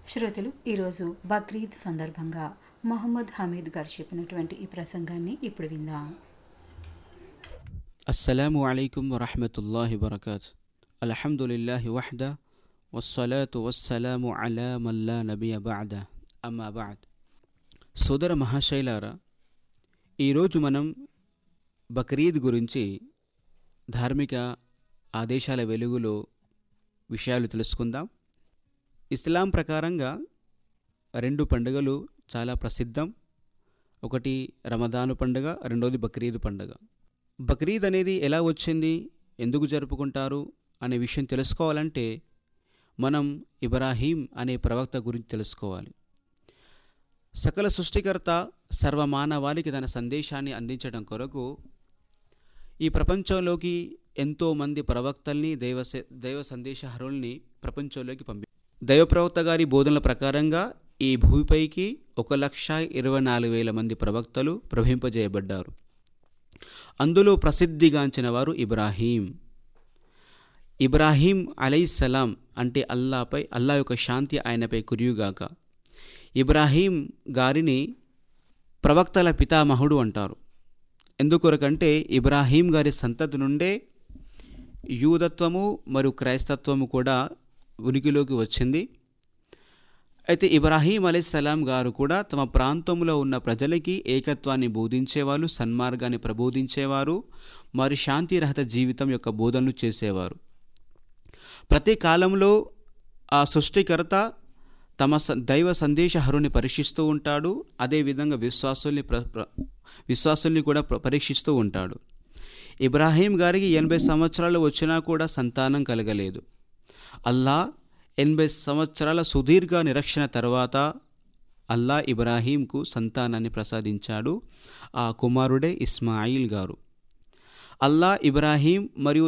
శ్రోతలు ఈరోజు బక్రీద్ సందర్భంగా మొహమ్మద్ హమీద్ గారు చెప్పినటువంటి ఈ ప్రసంగాన్ని ఇప్పుడు విందాం అస్సలాము అలైకుం వరహమతుల్లాహి వరకాత్ అల్హమ్దులిల్లాహి వహద వస్సలాతు వస్సలాము అలా మల్లా నబియ బాద అమ్మా బాద్ సోదర మహాశైలారా ఈరోజు మనం బక్రీద్ గురించి ధార్మిక ఆదేశాల వెలుగులో విషయాలు తెలుసుకుందాం ఇస్లాం ప్రకారంగా రెండు పండుగలు చాలా ప్రసిద్ధం ఒకటి రమదాను పండుగ రెండోది బక్రీద్ పండుగ బక్రీద్ అనేది ఎలా వచ్చింది ఎందుకు జరుపుకుంటారు అనే విషయం తెలుసుకోవాలంటే మనం ఇబ్రాహీం అనే ప్రవక్త గురించి తెలుసుకోవాలి సకల సృష్టికర్త సర్వమానవాళికి తన సందేశాన్ని అందించడం కొరకు ఈ ప్రపంచంలోకి ఎంతోమంది ప్రవక్తల్ని దైవ దైవ సందేశహరుల్ని ప్రపంచంలోకి పంపి దైవ ప్రవక్త గారి బోధనల ప్రకారంగా ఈ భూమిపైకి ఒక లక్ష ఇరవై నాలుగు వేల మంది ప్రవక్తలు ప్రవహింపజేయబడ్డారు అందులో ప్రసిద్ధిగాంచిన వారు ఇబ్రాహీం ఇబ్రాహీం అలైసలాం అంటే అల్లాపై అల్లా యొక్క శాంతి ఆయనపై కురియుగాక ఇబ్రాహీం గారిని ప్రవక్తల పితామహుడు అంటారు ఎందుకొరకంటే ఇబ్రాహీం గారి సంతతి నుండే యూదత్వము మరియు క్రైస్తత్వము కూడా ఉనికిలోకి వచ్చింది అయితే ఇబ్రాహీం అలీస్లాం గారు కూడా తమ ప్రాంతంలో ఉన్న ప్రజలకి ఏకత్వాన్ని బోధించేవారు సన్మార్గాన్ని ప్రబోధించేవారు మరి శాంతిరహిత జీవితం యొక్క బోధనలు చేసేవారు ప్రతి కాలంలో ఆ సృష్టికర్త తమ దైవ సందేశహరుని పరీక్షిస్తూ ఉంటాడు అదేవిధంగా విశ్వాసుల్ని ప్ర విశ్వాసుల్ని కూడా పరీక్షిస్తూ ఉంటాడు ఇబ్రాహీం గారికి ఎనభై సంవత్సరాలు వచ్చినా కూడా సంతానం కలగలేదు అల్లా ఎనభై సంవత్సరాల సుదీర్ఘ నిరక్షణ తర్వాత అల్లా ఇబ్రాహీంకు సంతానాన్ని ప్రసాదించాడు ఆ కుమారుడే ఇస్మాయిల్ గారు అల్లా ఇబ్రాహీం మరియు